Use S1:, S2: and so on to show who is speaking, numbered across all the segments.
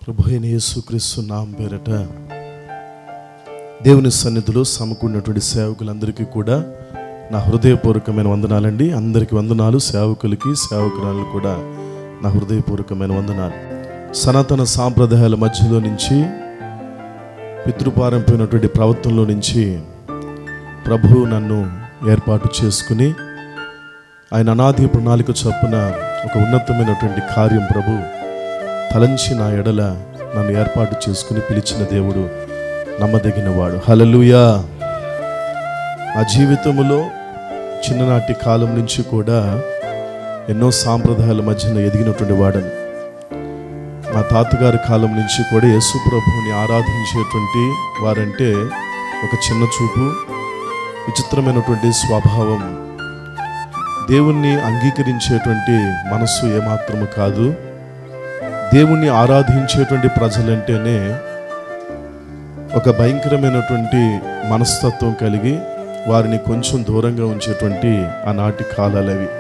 S1: ప్రభు అయిన యేసుక్రీస్తు నామ పేరట దేవుని సన్నిధిలో సమకూడినటువంటి సేవకులందరికీ కూడా నా హృదయపూర్వకమైన వందనాలండి అందరికీ వందనాలు సేవకులకి సేవకురాలు కూడా నా హృదయపూర్వకమైన వందనాలు సనాతన సాంప్రదాయాల మధ్యలో నుంచి పితృపారంపోయినటువంటి ప్రవర్తనలో నుంచి ప్రభువు నన్ను ఏర్పాటు చేసుకుని ఆయన అనాది ప్రణాళిక చొప్పున ఒక ఉన్నతమైనటువంటి కార్యం ప్రభు తలంచి నా ఎడల నన్ను ఏర్పాటు చేసుకుని పిలిచిన దేవుడు నమ్మదగిన వాడు హలలుయా నా జీవితంలో చిన్ననాటి కాలం నుంచి కూడా ఎన్నో సాంప్రదాయాల మధ్యన ఎదిగినటువంటి వాడను మా తాతగారి కాలం నుంచి కూడా యేసు ప్రభువుని ఆరాధించేటువంటి వారంటే ఒక చిన్న చూపు విచిత్రమైనటువంటి స్వభావం దేవుణ్ణి అంగీకరించేటువంటి మనస్సు ఏమాత్రము కాదు దేవుణ్ణి ఆరాధించేటువంటి ప్రజలంటేనే ఒక భయంకరమైనటువంటి మనస్తత్వం కలిగి వారిని కొంచెం దూరంగా ఉంచేటువంటి ఆనాటి కాలాలు అవి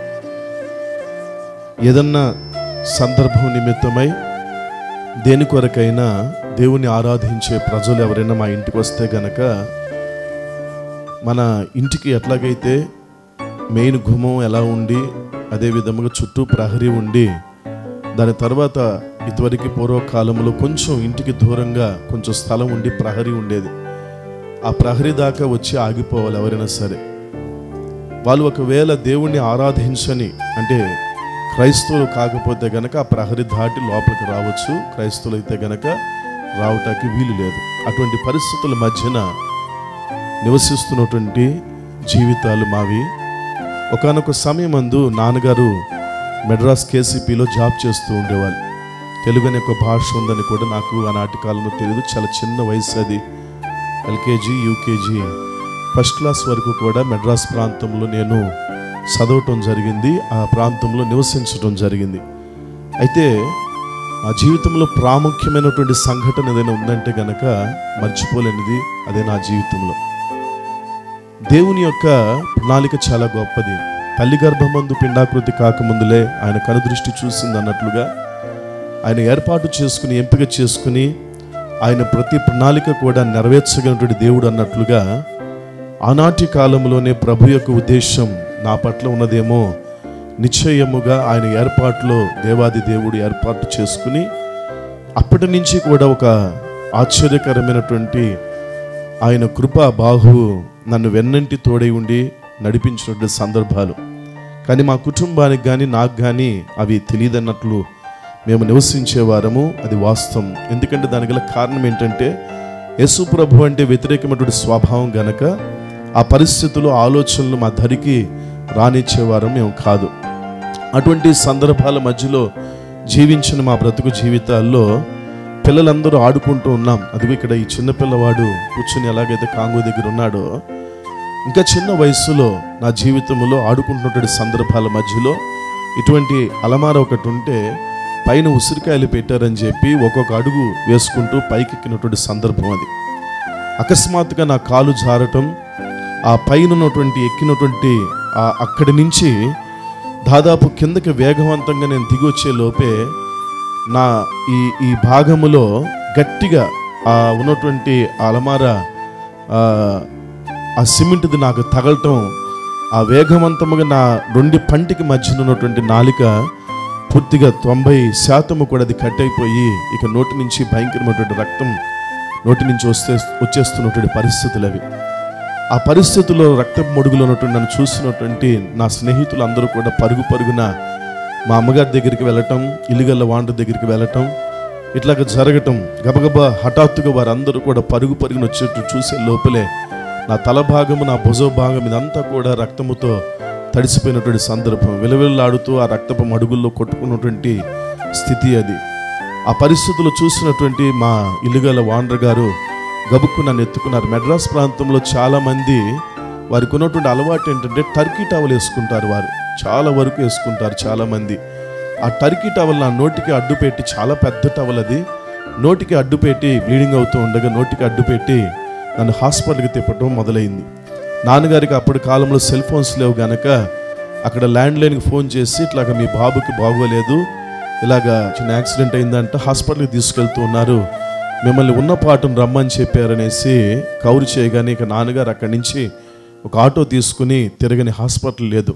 S1: ఏదన్నా సందర్భం నిమిత్తమై దేని కొరకైనా దేవుని ఆరాధించే ప్రజలు ఎవరైనా మా ఇంటికి వస్తే గనక మన ఇంటికి ఎట్లాగైతే మెయిన్ గుమ్మం ఎలా ఉండి అదే విధముగా చుట్టూ ప్రహరీ ఉండి దాని తర్వాత ఇదివరకు పూర్వకాలంలో కొంచెం ఇంటికి దూరంగా కొంచెం స్థలం ఉండి ప్రహరీ ఉండేది ఆ ప్రహరీ దాకా వచ్చి ఆగిపోవాలి ఎవరైనా సరే వాళ్ళు ఒకవేళ దేవుణ్ణి ఆరాధించని అంటే క్రైస్తవులు కాకపోతే గనక ఆ ప్రహరీ దాటి లోపలికి రావచ్చు క్రైస్తవులు అయితే గనక రావటానికి వీలు లేదు అటువంటి పరిస్థితుల మధ్యన నివసిస్తున్నటువంటి జీవితాలు మావి ఒకనొక సమయం అందు నాన్నగారు మెడ్రాస్ కేసీపీలో జాబ్ చేస్తూ ఉండేవాళ్ళు తెలుగు అనే ఒక భాష ఉందని కూడా నాకు ఆనాటి కాలంలో తెలియదు చాలా చిన్న వయసు అది ఎల్కేజీ యూకేజీ ఫస్ట్ క్లాస్ వరకు కూడా మెడ్రాస్ ప్రాంతంలో నేను చదవటం జరిగింది ఆ ప్రాంతంలో నివసించడం జరిగింది అయితే నా జీవితంలో ప్రాముఖ్యమైనటువంటి సంఘటన ఏదైనా ఉందంటే గనక మర్చిపోలేనిది అదే నా జీవితంలో దేవుని యొక్క ప్రణాళిక చాలా గొప్పది తల్లి గర్భమందు పిండాకృతి కాకముందులే ఆయన కనుదృష్టి చూసింది అన్నట్లుగా ఆయన ఏర్పాటు చేసుకుని ఎంపిక చేసుకుని ఆయన ప్రతి ప్రణాళిక కూడా నెరవేర్చగలిగినటువంటి దేవుడు అన్నట్లుగా ఆనాటి కాలంలోనే ప్రభు యొక్క ఉద్దేశం నా పట్ల ఉన్నదేమో నిశ్చయముగా ఆయన ఏర్పాటులో దేవాది దేవుడు ఏర్పాటు చేసుకుని అప్పటి నుంచి కూడా ఒక ఆశ్చర్యకరమైనటువంటి ఆయన కృప బాహు నన్ను వెన్నంటి తోడై ఉండి నడిపించినటువంటి సందర్భాలు కానీ మా కుటుంబానికి కానీ నాకు కానీ అవి తెలియదన్నట్లు మేము నివసించేవారము అది వాస్తవం ఎందుకంటే దానికి గల కారణం ఏంటంటే యేసు ప్రభు అంటే వ్యతిరేకమైనటువంటి స్వభావం గనక ఆ పరిస్థితులు ఆలోచనలు మా ధరికి రానిచ్చేవారం మేము కాదు అటువంటి సందర్భాల మధ్యలో జీవించిన మా బ్రతుకు జీవితాల్లో పిల్లలందరూ ఆడుకుంటూ ఉన్నాం అదిగో ఇక్కడ ఈ చిన్న పిల్లవాడు కూర్చుని ఎలాగైతే కాంగో దగ్గర ఉన్నాడో ఇంకా చిన్న వయస్సులో నా జీవితంలో ఆడుకుంటున్నటువంటి సందర్భాల మధ్యలో ఇటువంటి అలమార ఒకటి ఉంటే పైన ఉసిరికాయలు పెట్టారని చెప్పి ఒక్కొక్క అడుగు వేసుకుంటూ పైకెక్కినటువంటి సందర్భం అది అకస్మాత్తుగా నా కాలు జారటం ఆ పైన ఉన్నటువంటి ఎక్కినటువంటి ఆ అక్కడి నుంచి దాదాపు కిందకి వేగవంతంగా నేను దిగి వచ్చే లోపే నా ఈ ఈ భాగములో గట్టిగా ఆ ఉన్నటువంటి ఆ అలమార ఆ, ఆ సిమెంట్ది నాకు తగలటం ఆ వేగవంతముగా నా రెండు పంటికి మధ్యన ఉన్నటువంటి నాలిక పూర్తిగా తొంభై శాతము కూడా అది కట్ అయిపోయి ఇక నోటి నుంచి భయంకరమైనటువంటి రక్తం నోటి నుంచి వస్తే వచ్చేస్తున్నటువంటి పరిస్థితులు అవి ఆ పరిస్థితుల్లో రక్త మొడుగులో ఉన్నటువంటి నన్ను చూసినటువంటి నా స్నేహితులు అందరూ కూడా పరుగు పరుగున మా అమ్మగారి దగ్గరికి వెళ్ళటం ఇల్లుగల్ల వాండ దగ్గరికి వెళ్ళటం ఇట్లాగ జరగటం గబగబా హఠాత్తుగా వారందరూ కూడా పరుగు పరుగున వచ్చేట్టు చూసే లోపలే నా తల భాగము నా భుజ భాగం ఇదంతా కూడా రక్తముతో తడిసిపోయినటువంటి సందర్భం విలవిల్లాడుతూ ఆ రక్తపు మడుగుల్లో కొట్టుకున్నటువంటి స్థితి అది ఆ పరిస్థితులు చూసినటువంటి మా ఇల్లుగల వాండర్ గారు గబుక్కు నన్ను ఎత్తుకున్నారు మెడ్రాస్ ప్రాంతంలో చాలా మంది వారికి ఉన్నటువంటి అలవాటు ఏంటంటే టర్కీ టవల్ వేసుకుంటారు వారు చాలా వరకు వేసుకుంటారు చాలా మంది ఆ టర్కీ టవల్ నా నోటికి అడ్డు పెట్టి చాలా పెద్ద టవల్ అది నోటికి అడ్డు పెట్టి బ్లీడింగ్ అవుతూ ఉండగా నోటికి అడ్డు పెట్టి నన్ను హాస్పిటల్కి తిప్పటం మొదలైంది నాన్నగారికి అప్పటి కాలంలో సెల్ ఫోన్స్ లేవు గనక అక్కడ ల్యాండ్ లైన్కి ఫోన్ చేసి ఇట్లాగ మీ బాబుకి బాగోలేదు ఇలాగా చిన్న యాక్సిడెంట్ అయిందంట హాస్పిటల్కి తీసుకెళ్తూ ఉన్నారు మిమ్మల్ని ఉన్న పాటును రమ్మని చెప్పారనేసి కౌరు చేయగానే ఇక నాన్నగారు అక్కడి నుంచి ఒక ఆటో తీసుకుని తిరగని హాస్పిటల్ లేదు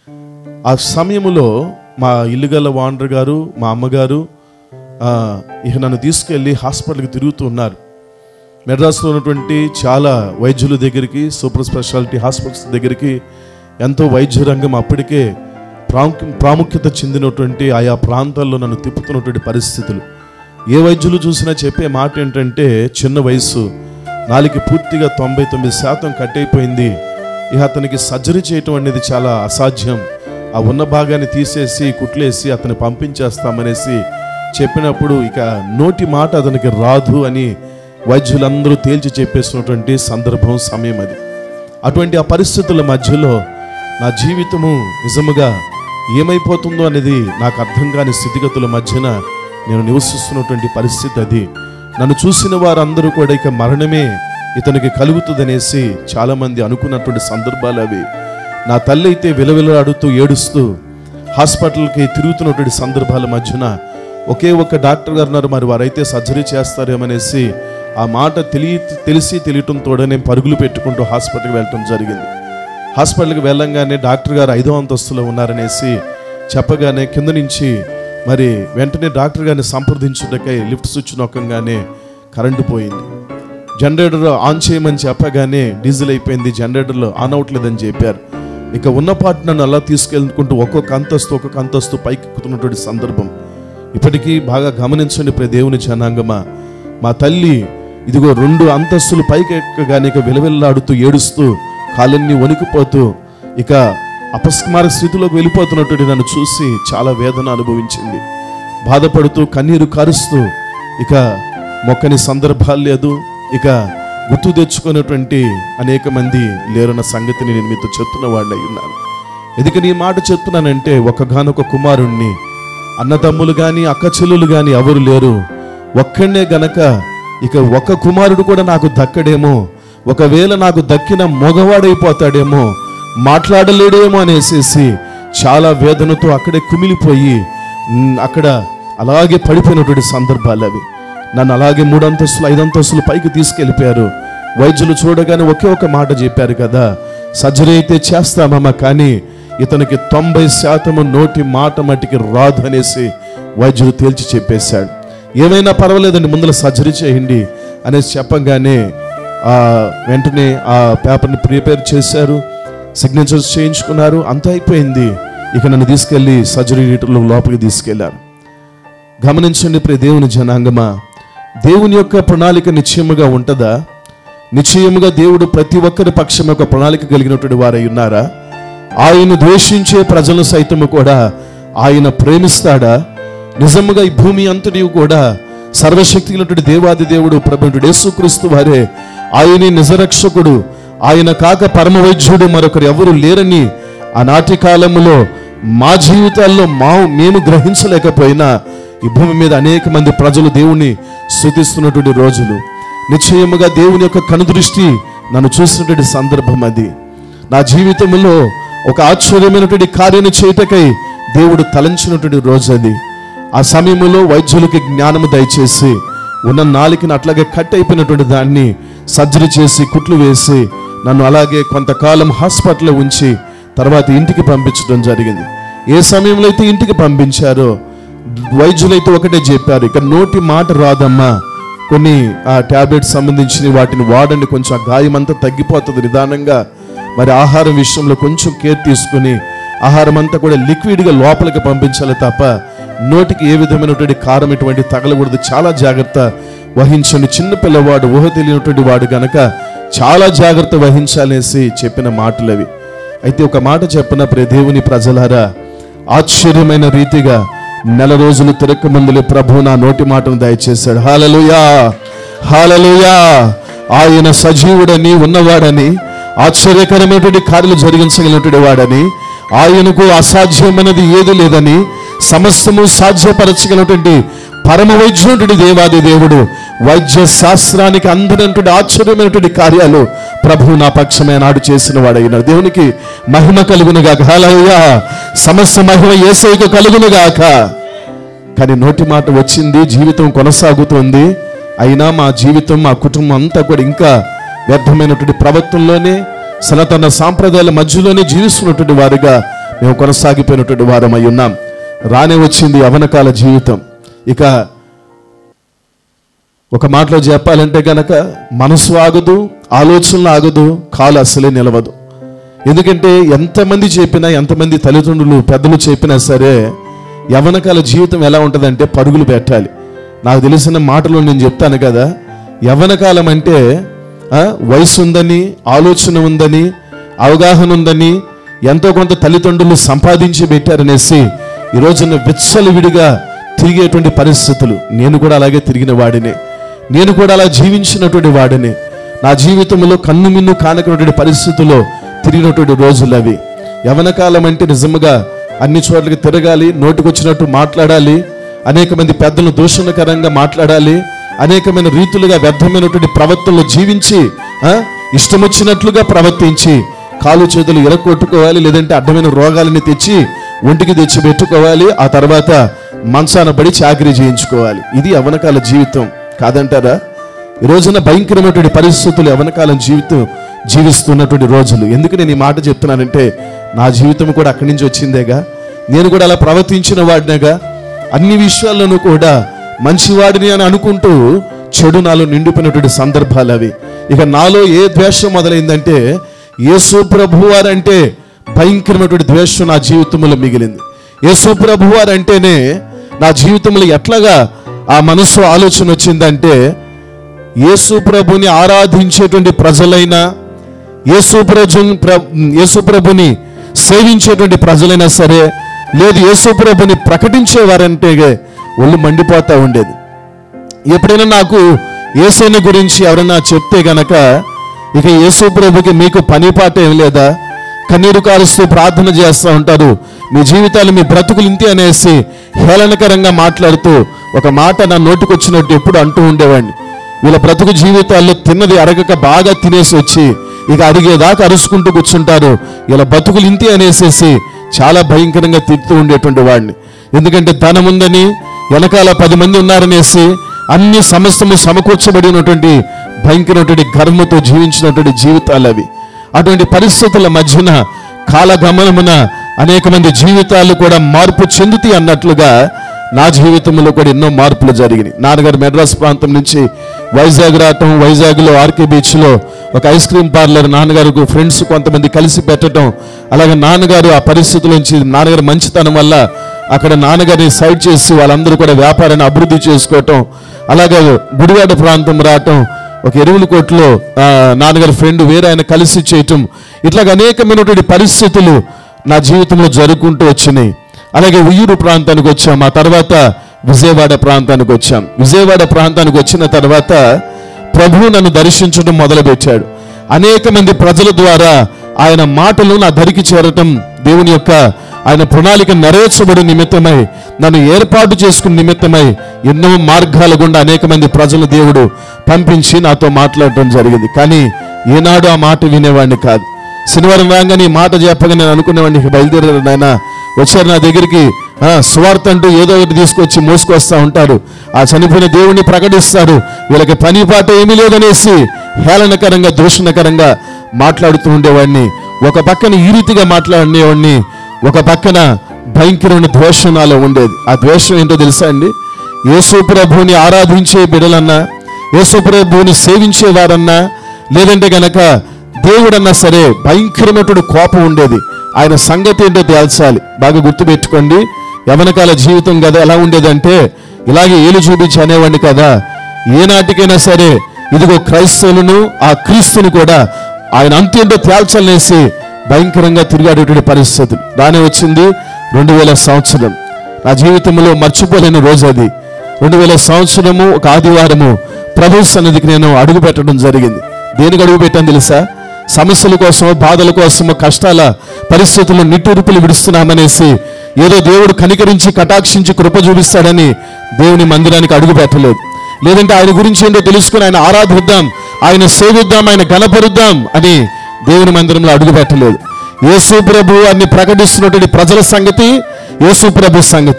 S1: ఆ సమయంలో మా ఇల్లుగల వాండర్ గారు మా అమ్మగారు ఆ, ఇక నన్ను తీసుకెళ్ళి హాస్పిటల్కి తిరుగుతూ ఉన్నారు మెడ్రాస్లో ఉన్నటువంటి చాలా వైద్యుల దగ్గరికి సూపర్ స్పెషాలిటీ హాస్పిటల్స్ దగ్గరికి ఎంతో వైద్య రంగం అప్పటికే ప్రాముఖ్య ప్రాముఖ్యత చెందినటువంటి ఆయా ప్రాంతాల్లో నన్ను తిప్పుతున్నటువంటి పరిస్థితులు ఏ వైద్యులు చూసినా చెప్పే మాట ఏంటంటే చిన్న వయసు నాలుగు పూర్తిగా తొంభై తొమ్మిది శాతం కట్ అయిపోయింది ఇక అతనికి సర్జరీ చేయటం అనేది చాలా అసాధ్యం ఆ ఉన్న భాగాన్ని తీసేసి కుట్లేసి అతన్ని పంపించేస్తామనేసి చెప్పినప్పుడు ఇక నోటి మాట అతనికి రాదు అని వైద్యులందరూ తేల్చి చెప్పేసినటువంటి సందర్భం సమయం అది అటువంటి ఆ పరిస్థితుల మధ్యలో నా జీవితము నిజముగా ఏమైపోతుందో అనేది నాకు అర్థం కాని స్థితిగతుల మధ్యన నేను నివసిస్తున్నటువంటి పరిస్థితి అది నన్ను చూసిన వారందరూ కూడా ఇక మరణమే ఇతనికి కలుగుతుందనేసి చాలామంది అనుకున్నటువంటి సందర్భాలు అవి నా తల్లి అయితే విలవిలాడుతూ ఏడుస్తూ హాస్పిటల్కి తిరుగుతున్నటువంటి సందర్భాల మధ్యన ఒకే ఒక్క డాక్టర్ గారు ఉన్నారు మరి వారైతే సర్జరీ చేస్తారేమనేసి ఆ మాట తెలియ తెలిసి తెలియటం తోడనే పరుగులు పెట్టుకుంటూ హాస్పిటల్కి వెళ్ళటం జరిగింది హాస్పిటల్కి వెళ్ళంగానే డాక్టర్ గారు ఐదో అంతస్తులో ఉన్నారనేసి చెప్పగానే కింద నుంచి మరి వెంటనే డాక్టర్ గారిని సంప్రదించుటకై లిఫ్ట్ స్విచ్ నొక్కంగానే కరెంటు పోయింది జనరేటర్ ఆన్ చేయమని చెప్పగానే డీజిల్ అయిపోయింది జనరేటర్లో ఆన్ అవ్వట్లేదని చెప్పారు ఇక ఉన్న పాటు నన్ను అలా తీసుకెళ్ళుకుంటూ ఒక్కొక్క అంతస్తు ఒక్కొక్క అంతస్తు పైకి ఎక్కుతున్నటువంటి సందర్భం ఇప్పటికీ బాగా గమనించండి ప్రియ దేవుని జనాంగమా మా తల్లి ఇదిగో రెండు అంతస్తులు పైకి ఎక్కగానే ఇక విలవిల్లాడుతూ ఏడుస్తూ కాలన్నీ వణికిపోతూ ఇక అపస్మార స్థితిలోకి వెళ్ళిపోతున్నటువంటి నన్ను చూసి చాలా వేదన అనుభవించింది బాధపడుతూ కన్నీరు కారుస్తూ ఇక మొక్కని సందర్భాలు లేదు ఇక గుర్తు తెచ్చుకున్నటువంటి అనేక మంది లేరన్న సంగతిని నేను మీతో చెప్తున్న వాళ్ళై ఉన్నాను ఎందుకని ఈ మాట చెప్తున్నానంటే ఒకగానొక కుమారుణ్ణి అన్నదమ్ములు కానీ అక్క చెల్లులు కానీ ఎవరు లేరు ఒక్కడే గనక ఇక ఒక కుమారుడు కూడా నాకు దక్కడేమో ఒకవేళ నాకు దక్కిన మగవాడైపోతాడేమో మాట్లాడలేడేమో అనేసేసి చాలా వేదనతో అక్కడే కుమిలిపోయి ఉమ్, అక్కడ అలాగే పడిపోయినటువంటి సందర్భాలు అవి నన్ను అలాగే మూడు అంతస్తులు ఐదు అంతస్తులు పైకి తీసుకెళ్ళిపోయారు వైద్యులు చూడగానే ఒకే ఒక మాట చెప్పారు కదా సర్జరీ అయితే చేస్తామమ్మా కానీ ఇతనికి తొంభై శాతము నోటి మాట మట్టికి రాదు అనేసి వైద్యుడు తేల్చి చెప్పేశాడు ఏమైనా పర్వాలేదండి ముందర సర్జరీ చేయండి అనేసి చెప్పగానే ఆ వెంటనే ఆ పేపర్ని ప్రిపేర్ చేశారు సిగ్నేచర్స్ చేయించుకున్నారు అంతా అయిపోయింది ఇక నన్ను తీసుకెళ్ళి సర్జరీ థియేటర్లో లోపలికి తీసుకెళ్లారు గమనించండి ప్రియ దేవుని జనాంగమా దేవుని యొక్క ప్రణాళిక నిశ్చయముగా ఉంటుందా నిశ్చయముగా దేవుడు ప్రతి ఒక్కరి పక్షం యొక్క ప్రణాళిక కలిగినటువంటి వారై ఉన్నారా ఆయన ద్వేషించే ప్రజలను సైతము కూడా ఆయన ప్రేమిస్తాడా నిజముగా ఈ భూమి అంతటి కూడా సర్వశక్తి కలిగినటువంటి దేవాది దేవుడు ప్రభుత్వ యేసుక్రీస్తు వారే ఆయనే నిజరక్షకుడు ఆయన కాక పరమ వైద్యుడు మరొకరు ఎవరు లేరని ఆనాటి కాలములో మా జీవితాల్లో మా మేము గ్రహించలేకపోయినా ఈ భూమి మీద అనేక మంది ప్రజలు దేవుణ్ణి స్థుతిస్తున్నటువంటి రోజులు నిశ్చయముగా దేవుని యొక్క కనుదృష్టి నన్ను చూసినటువంటి సందర్భం అది నా జీవితంలో ఒక ఆశ్చర్యమైనటువంటి కార్యాన్ని చేయటకై దేవుడు తలంచినటువంటి రోజు అది ఆ సమయంలో వైద్యులకి జ్ఞానము దయచేసి ఉన్న నాలికను అట్లాగే కట్ అయిపోయినటువంటి దాన్ని సర్జరీ చేసి కుట్లు వేసి నన్ను అలాగే కొంతకాలం హాస్పిటల్లో ఉంచి తర్వాత ఇంటికి పంపించడం జరిగింది ఏ సమయంలో అయితే ఇంటికి పంపించారో వైద్యులైతే ఒకటే చెప్పారు ఇక నోటి మాట రాదమ్మా కొన్ని ఆ టాబ్లెట్స్ సంబంధించిన వాటిని వాడండి కొంచెం ఆ గాయం అంతా తగ్గిపోతుంది నిదానంగా మరి ఆహారం విషయంలో కొంచెం కేర్ తీసుకుని ఆహారం అంతా కూడా లిక్విడ్గా లోపలికి పంపించాలి తప్ప నోటికి ఏ విధమైనటువంటి కారం ఇటువంటి తగలకూడదు చాలా జాగ్రత్త వహించండి చిన్న పిల్లవాడు ఊహ తెలియనటువంటి వాడు గనక చాలా జాగ్రత్త వహించాలనేసి చెప్పిన మాటలు అవి అయితే ఒక మాట చెప్పిన ప్రియ దేవుని ప్రజలారా ఆశ్చర్యమైన రీతిగా నెల రోజులు తిరక్క ముందులే ప్రభు నా నోటి మాటను దయచేశాడు హాలలుయా హాలలుయా ఆయన సజీవుడని ఉన్నవాడని ఆశ్చర్యకరమైనటువంటి కార్యలు జరిగించగలిగినటువంటి వాడని ఆయనకు అసాధ్యమైనది ఏది లేదని సమస్తము సాధ్యపరచగలిగినటువంటి పరమ వైద్యుడు దేవాది దేవుడు వైద్య శాస్త్రానికి అందనటువంటి ఆశ్చర్యమైనటువంటి కార్యాలు ప్రభు నా పక్షమే నాడు చేసిన వాడైన దేవునికి మహిమ కలుగునుగాక హల్లెలూయా సమస్త మహిమ యేసయ్యకు కలుగునుగాక కానీ నోటి మాట వచ్చింది జీవితం కొనసాగుతుంది అయినా మా జీవితం మా కుటుంబం అంతా కూడా ఇంకా వ్యర్థమైనటువంటి ప్రవర్తనలోనే సనాతన సాంప్రదాయాల మధ్యలోనే జీవిస్తున్నటువంటి వారుగా మేము కొనసాగిపోయినటువంటి వారమై ఉన్నాం రానే వచ్చింది అవనకాల జీవితం ఇక ఒక మాటలో చెప్పాలంటే గనక మనసు ఆగదు ఆలోచనలు ఆగదు కాలు అసలే నిలవదు ఎందుకంటే ఎంతమంది చెప్పినా ఎంతమంది తల్లిదండ్రులు పెద్దలు చెప్పినా సరే యవనకాల జీవితం ఎలా ఉంటుందంటే పరుగులు పెట్టాలి నాకు తెలిసిన మాటలు నేను చెప్తాను కదా యవనకాలం అంటే ఆ, వయసు ఉందని ఆలోచన ఉందని అవగాహన ఉందని ఎంతో కొంత తల్లిదండ్రులు సంపాదించి పెట్టారనేసి ఈ రోజున విచ్చలవిడిగా తిరిగేటువంటి పరిస్థితులు నేను కూడా అలాగే తిరిగిన వాడినే నేను కూడా అలా జీవించినటువంటి వాడిని నా జీవితంలో కన్ను మిన్ను కానటువంటి పరిస్థితుల్లో తిరిగినటువంటి రోజులు అవి యవన కాలం అంటే నిజముగా అన్ని చోట్లకి తిరగాలి నోటికొచ్చినట్టు మాట్లాడాలి అనేక మంది పెద్దలను దూషణకరంగా మాట్లాడాలి అనేకమైన రీతులుగా వ్యర్థమైనటువంటి ప్రవర్తనలు జీవించి ఆ, ఇష్టం వచ్చినట్లుగా ప్రవర్తించి కాలు చేతులు ఎరగొట్టుకోవాలి లేదంటే అడ్డమైన రోగాలని తెచ్చి ఒంటికి తెచ్చి పెట్టుకోవాలి ఆ తర్వాత మంచాన పడి చాకరీ చేయించుకోవాలి ఇది యవనకాల జీవితం కాదంటారా ఈ రోజున భయంకరమైనటువంటి పరిస్థితులు యవనకాలం జీవితం జీవిస్తున్నటువంటి రోజులు ఎందుకు నేను ఈ మాట చెప్తున్నానంటే నా జీవితం కూడా అక్కడి నుంచి వచ్చిందేగా నేను కూడా అలా ప్రవర్తించిన వాడినేగా అన్ని విషయాల్లోనూ కూడా మంచివాడిని అని అనుకుంటూ చెడు నాలో నిండిపోయినటువంటి సందర్భాలు అవి ఇక నాలో ఏ ద్వేషం మొదలైందంటే యేసు ప్రభు వారంటే భయంకరమైనటువంటి ద్వేషం నా జీవితంలో మిగిలింది యేసు ప్రభు వారంటేనే నా జీవితంలో ఎట్లాగా ఆ మనస్సు ఆలోచన వచ్చిందంటే యేసు ప్రభుని ఆరాధించేటువంటి ప్రజలైనా యేసు ప్రభు యేసు ప్రభుని సేవించేటువంటి ప్రజలైనా సరే లేదు యేసు ప్రభుని ప్రకటించేవారంటే ఒళ్ళు మండిపోతా ఉండేది ఎప్పుడైనా నాకు యేసైన గురించి ఎవరైనా చెప్తే గనక ఇక యేసు ప్రభుకి మీకు పని పాట ఏం లేదా కన్నీరు కారుస్తూ ప్రార్థన చేస్తూ ఉంటారు మీ జీవితాలు మీ బ్రతుకులు ఇంతే అనేసి హేళనకరంగా మాట్లాడుతూ ఒక మాట నా నోటికొచ్చినట్టు ఎప్పుడు అంటూ ఉండేవాడిని వీళ్ళ బ్రతుకు జీవితాల్లో తిన్నది అరగక బాగా తినేసి వచ్చి ఇక అరిగేదాకా అరుచుకుంటూ కూర్చుంటారు ఇలా బతుకులు ఇంతే అనేసేసి చాలా భయంకరంగా తిడుతూ ఉండేటువంటి వాడిని ఎందుకంటే ధనం ఉందని వెనకాల పది మంది ఉన్నారనేసి అన్ని సమస్తము సమకూర్చబడి ఉన్నటువంటి భయంకరమైనటువంటి గర్వతో జీవించినటువంటి జీవితాలు అవి అటువంటి పరిస్థితుల మధ్యన కాలగమనమున అనేక మంది జీవితాలు కూడా మార్పు చెందుతాయి అన్నట్లుగా నా జీవితంలో కూడా ఎన్నో మార్పులు జరిగినాయి నాన్నగారు మెడ్రాస్ ప్రాంతం నుంచి వైజాగ్ రావటం వైజాగ్లో ఆర్కే బీచ్లో ఒక ఐస్ క్రీమ్ పార్లర్ నాన్నగారు ఫ్రెండ్స్ కొంతమంది కలిసి పెట్టడం అలాగే నాన్నగారు ఆ పరిస్థితుల నుంచి నాన్నగారు మంచితనం వల్ల అక్కడ నాన్నగారిని సైడ్ చేసి వాళ్ళందరూ కూడా వ్యాపారాన్ని అభివృద్ధి చేసుకోవటం అలాగే గుడివాడ ప్రాంతం రావటం ఒక ఎరువుల కోట్లో ఆ, నాన్నగారి ఫ్రెండ్ వేరే ఆయన కలిసి చేయటం ఇట్లాగ అనేకమైనటువంటి పరిస్థితులు నా జీవితంలో జరుగుకుంటూ వచ్చినాయి అలాగే ఉయ్యూరు ప్రాంతానికి వచ్చాం ఆ తర్వాత విజయవాడ ప్రాంతానికి వచ్చాం విజయవాడ ప్రాంతానికి వచ్చిన తర్వాత ప్రభువు నన్ను దర్శించడం మొదలుపెట్టాడు అనేక మంది ప్రజల ద్వారా ఆయన మాటలు నా దరికి చేరటం దేవుని యొక్క ఆయన ప్రణాళిక నెరవేర్చబడి నిమిత్తమై నన్ను ఏర్పాటు చేసుకున్న నిమిత్తమై ఎన్నో మార్గాల గుండా అనేక మంది ప్రజలు దేవుడు పంపించి నాతో మాట్లాడటం జరిగింది కానీ ఏనాడు ఆ మాట వినేవాడిని కాదు శనివారం రాగానే ఈ మాట చెప్పగా నేను అనుకునేవాడిని ఇక బయలుదేరారు నాయన వచ్చారు నా దగ్గరికి ఆ, సువార్త అంటూ ఏదో ఒకటి తీసుకొచ్చి మోసుకొస్తా ఉంటారు ఆ చనిపోయిన దేవుణ్ణి ప్రకటిస్తారు వీళ్ళకి పని పాట ఏమీ లేదనేసి హేళనకరంగా దూషణకరంగా మాట్లాడుతూ ఉండేవాడిని ఒక పక్కన ఈ రీతిగా మాట్లాడేవాడిని ఒక పక్కన భయంకరమైన ద్వేషం నాలో ఉండేది ఆ ద్వేషం ఏంటో తెలుసా అండి యేసు ప్రభువుని ఆరాధించే బిడలన్నా యేసు ప్రభువుని సేవించేవారన్నా లేదంటే గనక దేవుడన్నా సరే భయంకరమైనటువంటి కోపం ఉండేది ఆయన సంగతి ఏంటో తేల్చాలి బాగా గుర్తుపెట్టుకోండి యవనకాల జీవితం కదా ఎలా ఉండేదంటే ఇలాగే ఏలు చూపించి అనేవాడిని కదా ఏనాటికైనా సరే ఇదిగో క్రైస్తవులను ఆ క్రీస్తుని కూడా ఆయన అంతేంటో తేల్చాలనేసి భయంకరంగా తిరిగాడేటువంటి పరిస్థితులు రానే వచ్చింది రెండు వేల సంవత్సరం నా జీవితంలో మర్చిపోలేని రోజు అది రెండు వేల సంవత్సరము ఒక ఆదివారము ప్రభు సన్నిధికి నేను అడుగు పెట్టడం జరిగింది దేనికి అడుగు పెట్టాను తెలుసా సమస్యల కోసం బాధల కోసం కష్టాల పరిస్థితుల్లో నిట్టూర్పులు విడుస్తున్నామనేసి ఏదో దేవుడు కనికరించి కటాక్షించి కృప చూపిస్తాడని దేవుని మందిరానికి అడుగు పెట్టలేదు లేదంటే ఆయన గురించి ఏంటో తెలుసుకుని ఆయన ఆరాధిద్దాం ఆయన సేవిద్దాం ఆయన గణపరుద్దాం అని దేవుని మందిరంలో అడుగు పెట్టలేదు యేసు ప్రభు అన్ని ప్రకటిస్తున్నటువంటి ప్రజల సంగతి యేసు ప్రభు సంగతి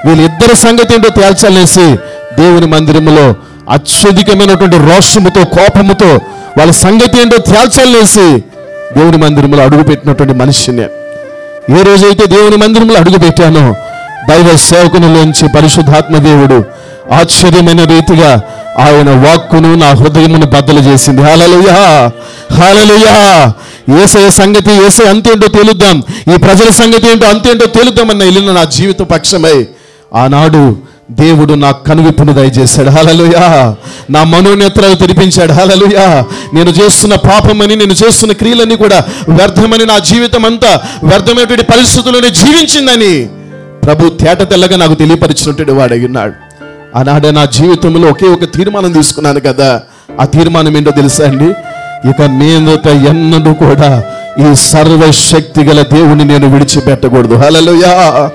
S2: వీళ్ళిద్దరి సంగతి ఏంటో తేల్చాలనేసి దేవుని మందిరములో అత్యధికమైనటువంటి రోషముతో కోపముతో వాళ్ళ సంగతి ఏంటో తేల్చాలనేసి దేవుని మందిరంలో అడుగుపెట్టినటువంటి మనిషిని ఏ రోజైతే దేవుని మందిరంలో అడుగుపెట్టానో దైవ సేవకునిలోంచి పరిశుద్ధాత్మ దేవుడు ఆశ్చర్యమైన రీతిగా ఆయన వాక్కును నా హృదయమును బద్దలు చేసింది హాలలుయా హాలలుయా ఏసయ సంగతి ఏసై అంతేంటో తేలుద్దాం ఈ ప్రజల సంగతి ఏంటో అంతేంటో తేలుద్దామన్న వెళ్ళిన నా జీవిత పక్షమై ఆనాడు దేవుడు నా కనువిప్పును దయచేశాడు హలలుయా నా మనోనేత్రాలు తెరిపించాడు హలలుయా నేను చేస్తున్న పాపమని నేను చేస్తున్న క్రియలన్నీ కూడా వ్యర్థమని నా జీవితం అంతా వ్యర్థమైనటువంటి పరిస్థితుల్లోనే జీవించిందని ప్రభు తేట తెల్లగా నాకు తెలియపరిచినటువంటి వాడై ఉన్నాడు ఆనాడు నా జీవితంలో ఒకే ఒక తీర్మానం తీసుకున్నాను కదా ఆ తీర్మానం ఏంటో తెలుసా అండి ఇక మీదట ఎన్నడూ కూడా ఈ సర్వశక్తి గల దేవుని నేను విడిచిపెట్టకూడదు హలలుయా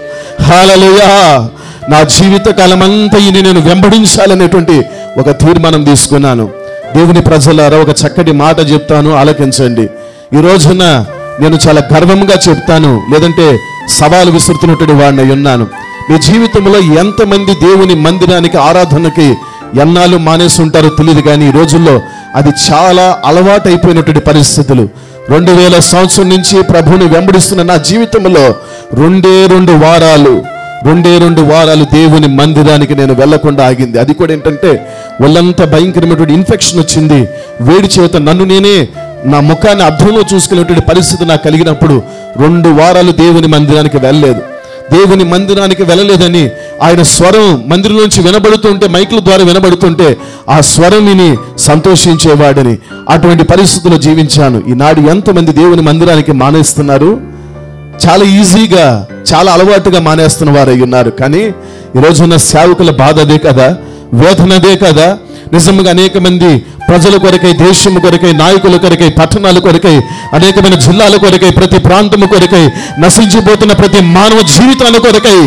S2: హలలుయా నా జీవిత కాలం అంతా ఈయన నేను వెంబడించాలనేటువంటి ఒక తీర్మానం తీసుకున్నాను దేవుని ప్రజలారా ఒక చక్కటి మాట చెప్తాను ఆలకించండి ఈ రోజున నేను చాలా గర్వంగా చెప్తాను లేదంటే సవాలు విసురుతున్నటువంటి వాడిని అయి ఉన్నాను మీ జీవితంలో ఎంతమంది దేవుని మందిరానికి ఆరాధనకి ఎన్నాళ్ళు మానేసి ఉంటారో తెలియదు కానీ ఈ రోజుల్లో అది చాలా అలవాటైపోయినటువంటి పరిస్థితులు రెండు వేల సంవత్సరం నుంచి ప్రభువుని వెంబడిస్తున్న నా జీవితంలో రెండే రెండు వారాలు రెండే రెండు వారాలు దేవుని మందిరానికి నేను వెళ్లకుండా ఆగింది అది కూడా ఏంటంటే వాళ్ళంతా భయంకరమైనటువంటి ఇన్ఫెక్షన్ వచ్చింది వేడి చేత నన్ను నేనే నా ముఖాన్ని అర్థంలో చూసుకునేటువంటి పరిస్థితి నాకు కలిగినప్పుడు రెండు వారాలు దేవుని మందిరానికి వెళ్ళలేదు దేవుని మందిరానికి వెళ్ళలేదని ఆయన స్వరం మందిరం నుంచి వినబడుతుంటే మైకుల ద్వారా వినబడుతుంటే ఆ స్వరం విని సంతోషించేవాడని అటువంటి పరిస్థితుల్లో జీవించాను ఈనాడు ఎంతమంది దేవుని మందిరానికి మానేస్తున్నారు చాలా ఈజీగా చాలా అలవాటుగా మానేస్తున్న వారు అయి ఉన్నారు కానీ ఈ రోజున్న సేవకుల బాధ అదే కదా వేదన అదే కదా నిజంగా అనేక మంది ప్రజల కొరకై దేశం కొరకై నాయకుల కొరకై పట్టణాల కొరకై అనేకమైన జిల్లాల కొరకై ప్రతి ప్రాంతము కొరకై నశించిపోతున్న ప్రతి మానవ జీవితాల కొరకై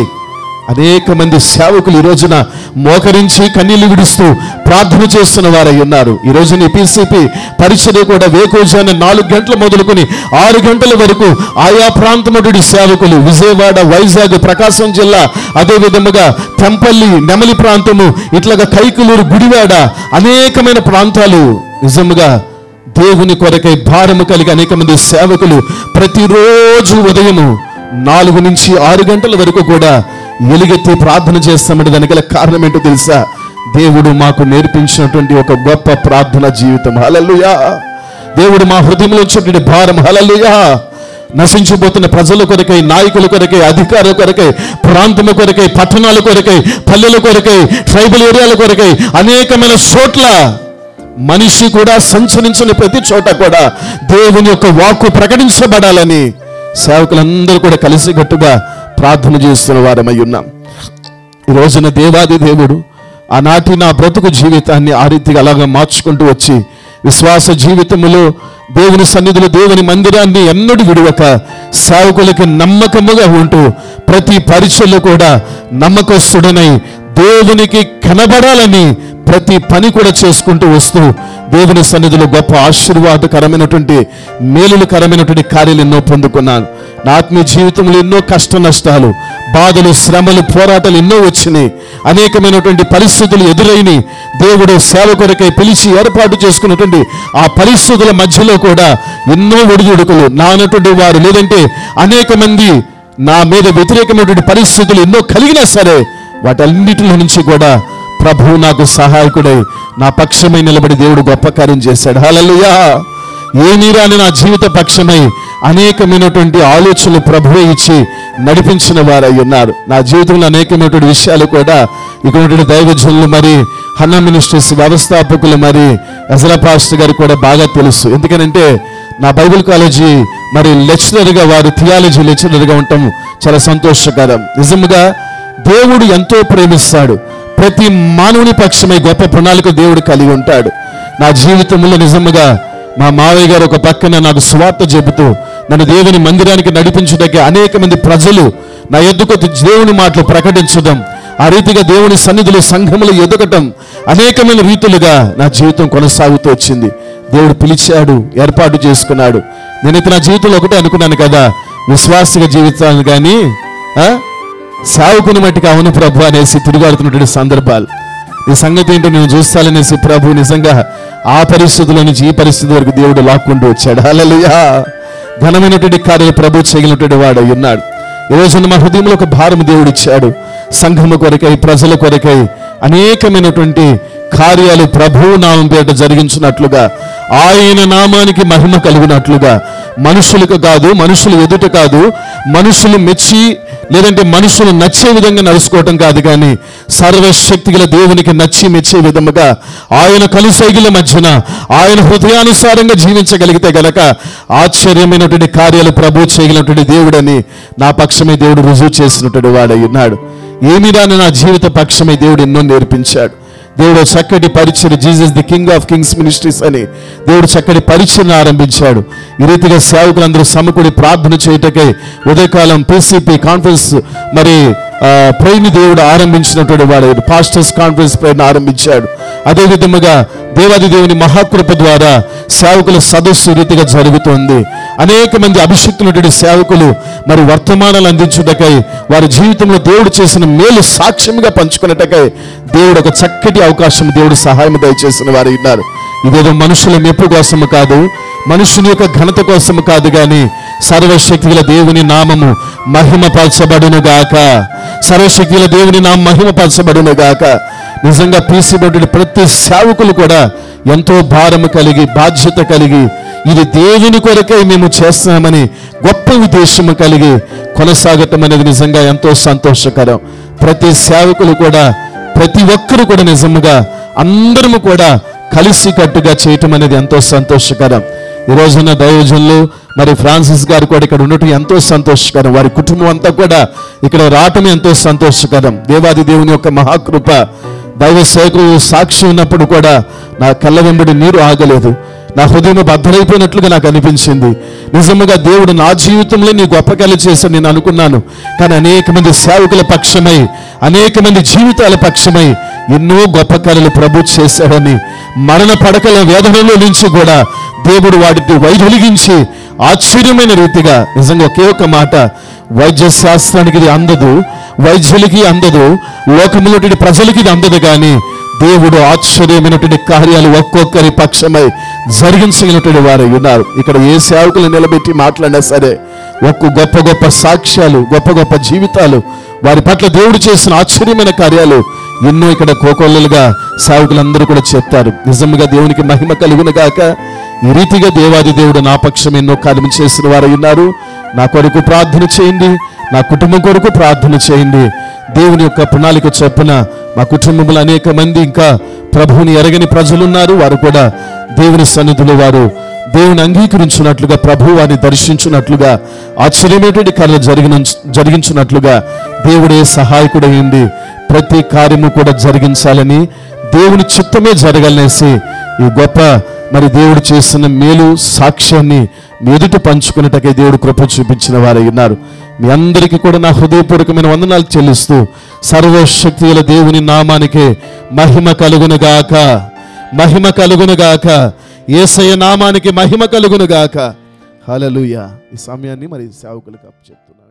S2: అనేక మంది సేవకులు ఈ రోజున మోకరించి కన్నీళ్లు విడుస్తూ ప్రార్థన చేస్తున్న వారై ఉన్నారు ఈ రోజున పిసిపి పరిచర్య కూడా వేకోజాన నాలుగు గంటల మొదలుకొని ఆరు గంటల వరకు ఆయా ప్రాంతముడి సేవకులు విజయవాడ వైజాగ్ ప్రకాశం జిల్లా అదే విధముగా తెంపల్లి నెమలి ప్రాంతము ఇట్లాగా కైకులూరు గుడివాడ అనేకమైన ప్రాంతాలు నిజముగా దేవుని కొరకై భారము కలిగి అనేక మంది సేవకులు ప్రతిరోజు ఉదయము నాలుగు నుంచి ఆరు గంటల వరకు కూడా ఎలుగెత్తి ప్రార్థన చేస్తామంటే దానికి గల కారణం ఏంటో తెలుసా దేవుడు మాకు నేర్పించినటువంటి ఒక గొప్ప ప్రార్థన జీవితం హలలుయా దేవుడు మా హృదయంలో వచ్చినటువంటి భారం హలలుయా నశించిపోతున్న ప్రజల కొరకై నాయకుల కొరకై అధికారుల కొరకై ప్రాంతముల కొరకై పట్టణాల కొరకై పల్లెల కొరకై ట్రైబల్ ఏరియాల కొరకై అనేకమైన చోట్ల మనిషి కూడా సంచరించని ప్రతి చోట కూడా దేవుని యొక్క వాక్కు ప్రకటించబడాలని సేవకులందరూ కూడా కలిసికట్టుగా ప్రార్థన చేస్తున్న వారమై ఉన్నాం ఈ రోజున దేవాది దేవుడు ఆనాటి నా బ్రతుకు జీవితాన్ని ఆ రీతిగా అలాగా మార్చుకుంటూ వచ్చి విశ్వాస జీవితములో దేవుని సన్నిధిలో దేవుని మందిరాన్ని ఎన్నడూ విడవక సేవకులకి నమ్మకముగా ఉంటూ ప్రతి పరీక్షలో కూడా నమ్మకస్తుడనై దేవునికి కనబడాలని ప్రతి పని కూడా చేసుకుంటూ వస్తూ దేవుని సన్నిధిలో గొప్ప ఆశీర్వాదకరమైనటువంటి మేలులకరమైనటువంటి కార్యాలు ఎన్నో పొందుకున్నాను నా ఆత్మీయ జీవితంలో ఎన్నో కష్ట నష్టాలు బాధలు శ్రమలు పోరాటాలు ఎన్నో వచ్చినాయి అనేకమైనటువంటి పరిస్థితులు ఎదురైని దేవుడు సేవ కొరకై పిలిచి ఏర్పాటు చేసుకున్నటువంటి ఆ పరిస్థితుల మధ్యలో కూడా ఎన్నో ఒడిదుడుకులు నానటువంటి వారు లేదంటే అనేక మంది నా మీద వ్యతిరేకమైనటువంటి పరిస్థితులు ఎన్నో కలిగినా సరే వాటన్నిటిలో నుంచి కూడా ప్రభువు నాకు సహాయకుడై నా పక్షమై నిలబడి దేవుడు గొప్ప కార్యం చేశాడు హల్లెలూయా ఏమీ రాని నా జీవిత పక్షమై అనేకమైనటువంటి ఆలోచనలు ప్రభువే ఇచ్చి నడిపించిన వారై ఉన్నారు నా జీవితంలో అనేకమైనటువంటి విషయాలు కూడా ఇక్కడ దైవజనులు మరి హన్న మినిస్ట్రీస్ వ్యవస్థాపకులు మరి ఎజల పాస్టర్ గారు కూడా బాగా తెలుసు ఎందుకనంటే నా బైబిల్ కాలేజీ మరి లెక్చరర్గా వారు థియాలజీ లెక్చరర్గా ఉండటం చాలా సంతోషకరం నిజంగా దేవుడు ఎంతో ప్రేమిస్తాడు ప్రతి మానవుని పక్షమై గొప్ప ప్రణాళిక దేవుడు కలిగి ఉంటాడు నా జీవితంలో నిజముగా మా మావయ్య గారు ఒక పక్కన నాకు స్వార్థ చెబుతూ నన్ను దేవుని మందిరానికి నడిపించడానికి అనేక మంది ప్రజలు నా ఎద్దుకు దేవుని మాటలు ప్రకటించడం ఆ రీతిగా దేవుని సన్నిధిలో సంఘములు ఎదగటం అనేకమైన రీతులుగా నా జీవితం కొనసాగుతూ వచ్చింది దేవుడు పిలిచాడు ఏర్పాటు చేసుకున్నాడు నేనైతే నా జీవితంలో ఒకటే అనుకున్నాను కదా విశ్వాసిక జీవితాన్ని కానీ ఆ? సేవకుని మట్టికి అవును ప్రభు అనేసి తిరుగాడుతున్నటువంటి సందర్భాలు ఈ సంగతి ఏంటో నేను చూస్తాననేసి ప్రభు నిజంగా ఆ పరిస్థితుల నుంచి ఈ పరిస్థితి వరకు దేవుడు లాక్కుంటూ వచ్చాడు హల్లెలూయా ఘనమైనటువంటి కార్యాలు ప్రభు చేయగలిగినటువంటి వాడు ఉన్నాడు ఈ రోజున మా హృదయంలో ఒక భారం దేవుడు ఇచ్చాడు సంఘము కొరకై ప్రజల కొరకై అనేకమైనటువంటి కార్యాలు ప్రభువు నామం పేట జరిగించినట్లుగా ఆయన నామానికి మహిమ కలుగునట్లుగా మనుషులకు కాదు మనుషులు ఎదుట కాదు మనుషులు మెచ్చి లేదంటే మనుషులు నచ్చే విధంగా నడుచుకోవటం కాదు కానీ సర్వశక్తి గల దేవునికి నచ్చి మెచ్చే విధముగా ఆయన కలుసైగుల మధ్యన ఆయన హృదయానుసారంగా జీవించగలిగితే గనక ఆశ్చర్యమైనటువంటి కార్యాలు ప్రభు చేయగలిగినటువంటి దేవుడని నా పక్షమే దేవుడు రుజువు చేసినటువంటి వాడై ఉన్నాడు ఏమి రాని నా జీవిత పక్షమే దేవుడు ఎన్నో నేర్పించాడు దేవుడు చక్కటి పరిచయం Jesus the king of kings ministries అని దేవుడు చక్కటి పరిచయం ఆరంభించాడు ఈ రీతిగా సేవకులందరూ సమకూడి ప్రార్థన చేయటకై ఉదయకాలం పిసిపి కాన్ఫరెన్స్ మరి ప్రేమి దేవుడు ఆరంభించినటువంటి వాడు పాస్టర్స్ కాన్ఫరెన్స్ ప్రేరణ ఆరంభించాడు అదే విధముగా దేవాది దేవుని మహాకృప ద్వారా సేవకుల సదస్సు ఈ రీతిగా జరుగుతోంది అనేక మంది అభిషక్తులటువంటి సేవకులు మరి వర్తమానాలు అందించుటకై వారి జీవితంలో దేవుడు చేసిన మేలు సాక్ష్యంగా పంచుకున్నటకై దేవుడు ఒక చక్కటి అవకాశం దేవుడు సహాయం దయచేసిన వారు ఉన్నారు ఇదేదో మనుషుల మెప్పు కోసము కాదు మనుషుని యొక్క ఘనత కోసము కాదు గాని సర్వశక్తి గల దేవుని నామము మహిమపరచబడును గాక సర్వశక్తి గల దేవుని నామం మహిమపరచబడును గాక నిజంగా పీసిబడి ప్రతి సేవకులు కూడా ఎంతో భారము కలిగి బాధ్యత కలిగి ఇది దేవుని కొరకై మేము చేస్తున్నామని గొప్ప ఉద్దేశము కలిగి కొనసాగటం అనేది నిజంగా ఎంతో సంతోషకరం ప్రతి సేవకులు కూడా ప్రతి ఒక్కరు కూడా నిజముగా అందరము కూడా కలిసి కట్టుగా చేయటం అనేది ఎంతో సంతోషకరం ఈ రోజున దైవజనులు మరి ఫ్రాన్సిస్ గారు కూడా ఇక్కడ ఉండటం ఎంతో సంతోషకరం వారి కుటుంబం అంతా కూడా ఇక్కడ రావటం ఎంతో సంతోషకరం దేవాది దేవుని యొక్క మహాకృప దైవ సేవకులు సాక్షి ఉన్నప్పుడు కూడా నా కళ్ళ వెంబడి నీరు ఆగలేదు నా హృదయం బద్దలైపోయినట్లుగా నాకు అనిపించింది నిజముగా దేవుడు నా జీవితంలో నీ గొప్ప కళ చేశాను నేను అనుకున్నాను కానీ అనేక మంది సేవకుల పక్షమై అనేక మంది జీవితాల పక్షమై ఎన్నో గొప్ప కళలు ప్రభు చేశాడని మరణ పడకల వేదనలో నుంచి కూడా దేవుడు వాటిని వైదొలిగించి ఆశ్చర్యమైన రీతిగా నిజంగా ఒకే ఒక మాట వైద్య శాస్త్రానికి ఇది అందదు వైద్యులకి అందదు లోకములోటి ప్రజలకి ఇది అందదు కానీ దేవుడు ఆశ్చర్యమైనటువంటి కార్యాలు ఒక్కొక్కరి పక్షమై జరిగించగలిగినటువంటి వారు ఉన్నారు ఇక్కడ ఏ సేవకులు నిలబెట్టి మాట్లాడినా సరే ఒక్క గొప్ప గొప్ప సాక్ష్యాలు గొప్ప గొప్ప జీవితాలు వారి పట్ల దేవుడు చేసిన ఆశ్చర్యమైన కార్యాలు ఎన్నో ఇక్కడ కోకొల్లలుగా సేవకులందరూ కూడా చెప్తారు నిజంగా దేవునికి మహిమ కలుగును గాక ఈ రీతిగా దేవాది దేవుడు నా పక్షం ఎన్నో కార్యం చేసిన వారు ఉన్నారు నా కొరకు ప్రార్థన చేయండి నా కుటుంబం కొరకు ప్రార్థన చేయండి దేవుని యొక్క ప్రణాళిక చొప్పున మా కుటుంబంలో అనేక మంది ఇంకా ప్రభువుని ఎరగని ప్రజలు ఉన్నారు వారు కూడా దేవుని సన్నిధిలో వారు దేవుని అంగీకరించినట్లుగా ప్రభు వారిని దర్శించినట్లుగా ఆశ్చర్యమైనటువంటి కార్యాలు జరిగిన జరిగించినట్లుగా దేవుడే సహాయకుడైంది ప్రతి కార్యము కూడా జరిగించాలని దేవుని చిత్తమే జరగాలనేసి ఈ గొప్ప మరి దేవుడు చేసిన మేలు సాక్ష్యాన్ని మీ ఎదుట పంచుకున్నటకై దేవుడు కృప చూపించిన వారై ఉన్నారు మీ అందరికీ కూడా నా హృదయపూర్వకమైన వందనాలు చెల్లిస్తూ సర్వశక్తి గల దేవుని నామానికే మహిమ కలుగునుగాక మహిమ కలుగునుగాక ఏసయ నామానికి మహిమ కలుగునుగాక హల్లెలూయా ఈ సమయాన్ని మరి సేవకులకు అప్పచెప్తున్నాను